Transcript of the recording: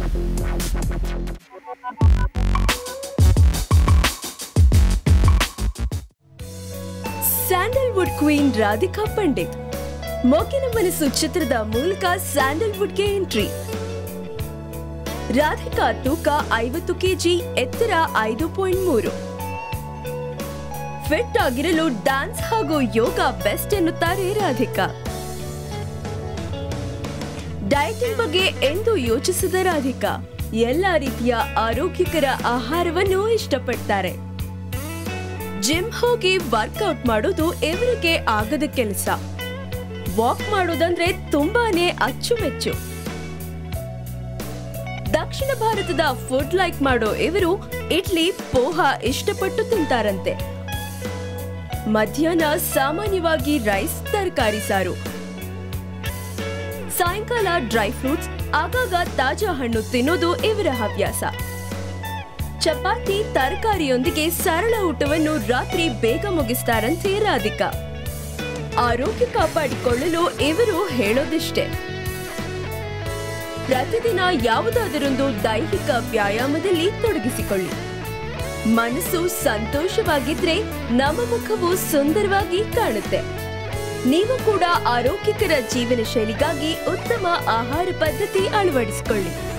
Sandalwood queen Radhika Pandit ಮೊಗ್ಗಿನ ಮನಸ್ಸು ಚಿತ್ರದ ಮೂಲಕ ಸ್ಯಾಂಡಲ್ವುಡ್ಗೆ ಎಂಟ್ರಿ ರಾಧಿಕಾ ತೂಕ ಐವತ್ತು ಕೆಜಿ ಎತ್ತರ ಐದು ಪಾಯಿಂಟ್ ಮೂರು ಫಿಟ್ ಆಗಿರಲು ಡ್ಯಾನ್ಸ್ ಹಾಗೂ ಯೋಗ ಬೆಸ್ಟ್ ಎನ್ನುತ್ತಾರೆ ರಾಧಿಕಾ ಡಯಟಿಂಗ್ ಬಗ್ಗೆ ಎಂದು ಯೋಚಿಸಿದ ರಾಧಿಕಾ ಎಲ್ಲಾ ರೀತಿಯ ಆರೋಗ್ಯಕರ ಆಹಾರವನ್ನು ಇಷ್ಟಪಡ್ತಾರೆ ಜಿಮ್ ಹೋಗಿ ವರ್ಕೌಟ್ ಮಾಡೋದು ಇವರಿಗೆ ಆಗದ ಕೆಲಸ ವಾಕ್ ಮಾಡೋದಂದ್ರೆ ತುಂಬಾನೇ ಅಚ್ಚುಮೆಚ್ಚು ದಕ್ಷಿಣ ಭಾರತದ ಫುಡ್ ಲೈಕ್ ಮಾಡೋ ಇವರು ಇಡ್ಲಿ ಪೋಹ ಇಷ್ಟಪಟ್ಟು ತಿಂತಾರಂತೆ ಮಧ್ಯಾಹ್ನ ಸಾಮಾನ್ಯವಾಗಿ ರೈಸ್ ತರಕಾರಿ ಸಾರು ಸಾಯಂಕಾಲ ಡ್ರೈ ಫ್ರೂಟ್ಸ್ ಆಗಾಗ ತಾಜಾ ಹಣ್ಣು ತಿನ್ನೋದು ಇವರ ಹವ್ಯಾಸ ಚಪಾತಿ ತರಕಾರಿಯೊಂದಿಗೆ ಸರಳ ಊಟವನ್ನು ರಾತ್ರಿ ಬೇಗ ಮುಗಿಸ್ತಾರಂತೆ ರಾಧಿಕಾ ಆರೋಗ್ಯ ಕಾಪಾಡಿಕೊಳ್ಳಲು ಇವರು ಹೇಳೋದಿಷ್ಟೇ ಪ್ರತಿದಿನ ಯಾವುದಾದರೊಂದು ದೈಹಿಕ ವ್ಯಾಯಾಮದಲ್ಲಿ ತೊಡಗಿಸಿಕೊಳ್ಳಿ ಮನಸ್ಸು ಸಂತೋಷವಾಗಿದ್ರೆ ನಮ್ಮ ಮುಖವು ಸುಂದರವಾಗಿ ಕಾಣುತ್ತೆ ನೀವು ಕೂಡ ಆರೋಗ್ಯಕರ ಜೀವನ ಶೈಲಿಗಾಗಿ ಉತ್ತಮ ಆಹಾರ ಪದ್ಧತಿ ಅಳವಡಿಸಿಕೊಳ್ಳಿ